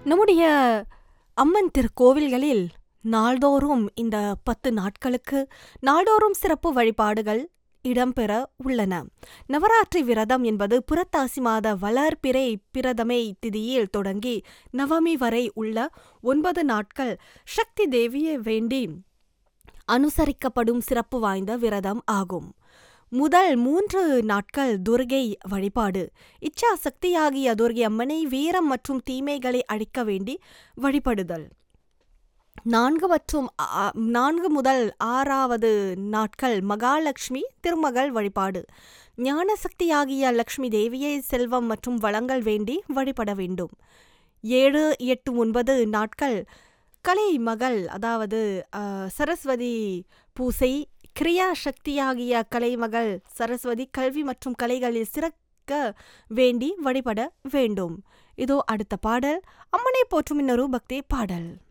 நம்முடைய அம்மன் திருக்கோவில்களில் நாள்தோறும் இந்த பத்து நாட்களுக்கு நாள்தோறும் சிறப்பு வழிபாடுகள் இடம்பெற உள்ளன நவராத்திரி விரதம் என்பது புரட்டாசி மாத வளர்பிறை பிரதமை திதியில் தொடங்கி நவமி வரை உள்ள ஒன்பது நாட்கள் சக்தி தேவியை வேண்டி அனுசரிக்கப்படும் சிறப்பு வாய்ந்த விரதம் ஆகும் முதல் மூன்று நாட்கள் துர்கை வழிபாடு இச்சா சக்தியாகிய துர்கை அம்மனை வீரம் மற்றும் தீமைகளை அழிக்க வேண்டி வழிபடுதல் நான்கு மற்றும் ஆ- நான்கு முதல் ஆறாவது நாட்கள் மகாலட்சுமி திருமகள் வழிபாடு ஞான சக்தியாகிய லக்ஷ்மி தேவியை செல்வம் மற்றும் வளங்கள் வேண்டி வழிபட வேண்டும் ஏழு எட்டு ஒன்பது நாட்கள் கலை மகள் அதாவது ஆ, சரஸ்வதி பூசை கிரியா சக்தியாகிய கலைமகள் சரஸ்வதி கல்வி மற்றும் கலைகளில் சிறக்க வேண்டி வழிபட வேண்டும் இதோ அடுத்த பாடல் அம்மனை போற்றும் இன்னொரு பக்தி பாடல்